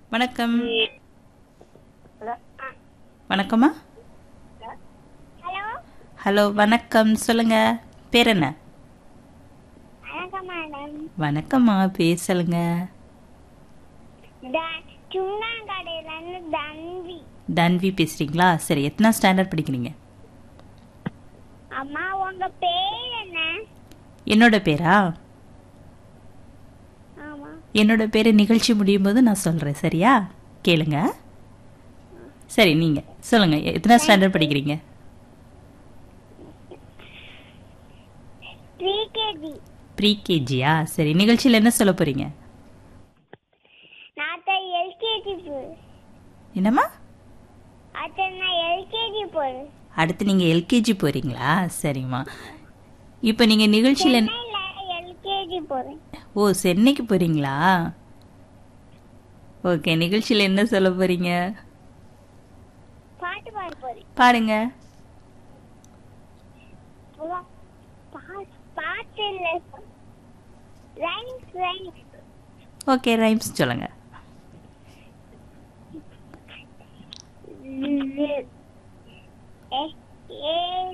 வணக்கம் ஹலோ வணக்கம்மா hello hello வணக்கம் சொல்லுங்க பேர் என்ன வணக்கம் மேடம் வணக்கம்மா பேர் சொல்லுங்க சுண்ணாங்கடையிலேருந்து தன்வி தன்வி பேசுறீங்களா சரி எத்தனை ஸ்டாண்டர்ட் படிக்கிறீங்க அம்மா உங்க பேர் என்ன என்னோட பேரா ஆமா என்னோட பேர் நிகழ்ச்சி முடியும் போது நான் சொல்றேன் சரியா கேளுங்க சரி நீங்க சொல்லுங்க எத்தனை ஸ்டாண்டர்ட் படிக்கிறீங்க ப்ரீகேஜி ப்ரீ கேஜியா சரி நிகழ்ச்சியில் என்ன சொல்ல போறீங்க நான் எல்கேஜி போல் என்னம்மா அத்தை நான் எல்கேஜி போல் அடுத்து நீங்க எல்கேஜி போறீங்களா சரிம்மா இப்போ நீங்க நிகழ்ச்சியில் என்ன- சென்னையில் எல்கேஜி போகிறேன் ஓ சென்னைக்கு போறீங்களா ஓகே நிகழ்ச்சியில் என்ன சொல்ல போறீங்க பாட்டு பாட போகிறேன் பாடுங்க பாட்டு இல்லை ரைம்ஸ் ரைம்ஸ் ஓகே ரைம்ஸ் சொல்லுங்க